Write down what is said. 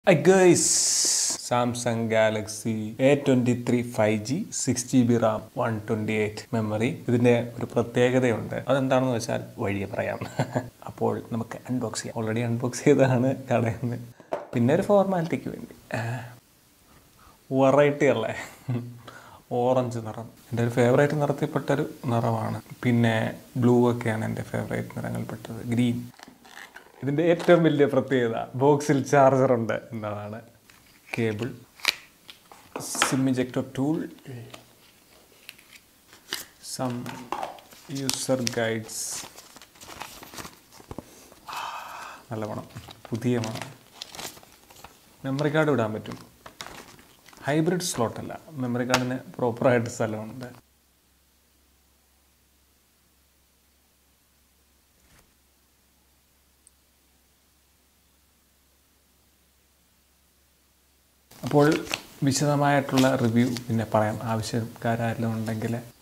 guys Samsung Galaxy A twenty three five G six G B RAM one twenty eight memory ഇതിന്റെ ഒരു പ്രത്യേകതയുണ്ട് അതെന്താണെന്ന് വെച്ചാൽ വഴിയെ പറയാം അപ്പോൾ നമുക്ക് അൺബോക്സ് ചെയ്യാം ഓൾറെഡി അൺബോക്സ് ചെയ്തതാണ് കടയിൽ നിന്ന് പിന്നെ ഒരു ഫോർമാലിറ്റിക്ക് വേണ്ടി വെറൈറ്റി അല്ലേ ഓറഞ്ച് നിറം എൻ്റെ ഒരു ഫേവറേറ്റ് നിറത്തിൽപ്പെട്ടൊരു നിറമാണ് പിന്നെ ബ്ലൂ ഒക്കെയാണ് എൻ്റെ ഫേവറേറ്റ് നിറങ്ങളിൽപ്പെട്ടത് ഗ്രീൻ ഇതിൻ്റെ ഏറ്റവും വലിയ പ്രത്യേകത ബോക്സിൽ ചാർജർ ഉണ്ട് എന്നതാണ് cable sim ejector tool some user guides നല്ല മണം പുതിയ മണം മെമ്മറി കാർഡ് വിടാൻ പറ്റും ഹൈബ്രിഡ് സ്ലോട്ടല്ല മെമ്മറി കാർഡിന് പ്രോപ്പറായിട്ട് സ്ഥലമുണ്ട് അപ്പോൾ വിശദമായിട്ടുള്ള റിവ്യൂ പിന്നെ പറയാം ആവശ്യക്കാരെല്ലാം ഉണ്ടെങ്കിൽ